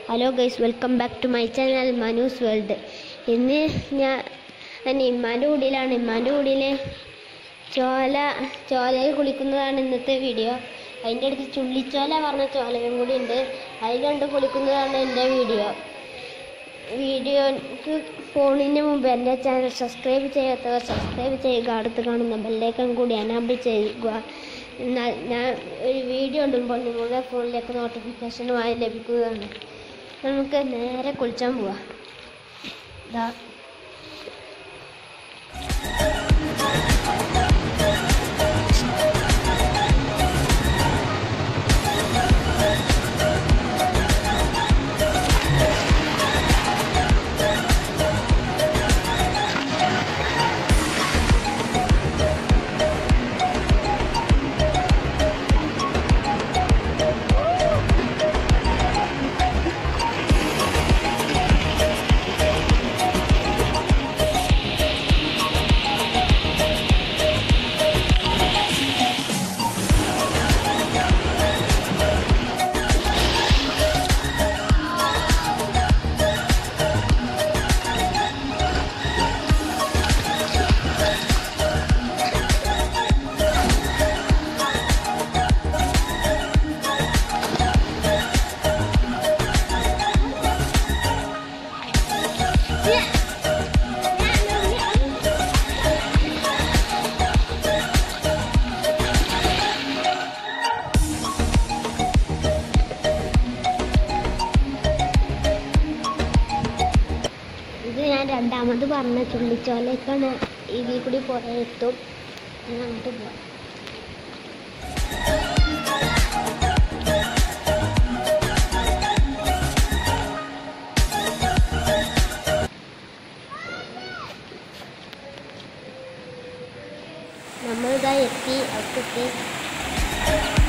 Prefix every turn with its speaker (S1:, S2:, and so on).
S1: hello guys welcome back to my channel Manu's world ഇന്ന് ഞാൻ ഞാൻ ഇമ്മാൻ്റെ കൂടിയിലാണ് ഇമ്മാൻ്റെ കൂടിയിൽ ചോല ചോലയിൽ കുളിക്കുന്നതാണ് ഇന്നത്തെ വീഡിയോ അതിൻ്റെ അടുത്ത് ചുള്ളിച്ചോല പറഞ്ഞ ചോലയും കൂടി ഉണ്ട് അതിൽ കണ്ട് കുളിക്കുന്നതാണ് എൻ്റെ വീഡിയോ വീഡിയോക്ക് ഫോണിന് മുമ്പ് എൻ്റെ ചാനൽ സബ്സ്ക്രൈബ് ചെയ്യാത്തവർ സബ്സ്ക്രൈബ് ചെയ്യുക അടുത്ത് കാണുന്ന ബെല്ലൈക്കൺ കൂടി എനാബിൾ ചെയ്യുക എന്നാൽ ഞാൻ ഒരു വീഡിയോ ഇടുമ്പോൾ നിങ്ങളുടെ ഫോണിലേക്ക് നോട്ടിഫിക്കേഷനുമായി ലഭിക്കുന്നതാണ് നമുക്ക് നേരെ കുളിച്ചാൻ പോവാം ദാ ഇത് ഞാൻ രണ്ടാമത് പറഞ്ഞ ചുള്ളിച്ചോലക്കാണ് ഇതിൽ കൂടി പോയാൽ എത്തും ഞാൻ അങ്ങോട്ട് പോവാം നമ്മളിതാ എത്തി അടുത്തെത്തി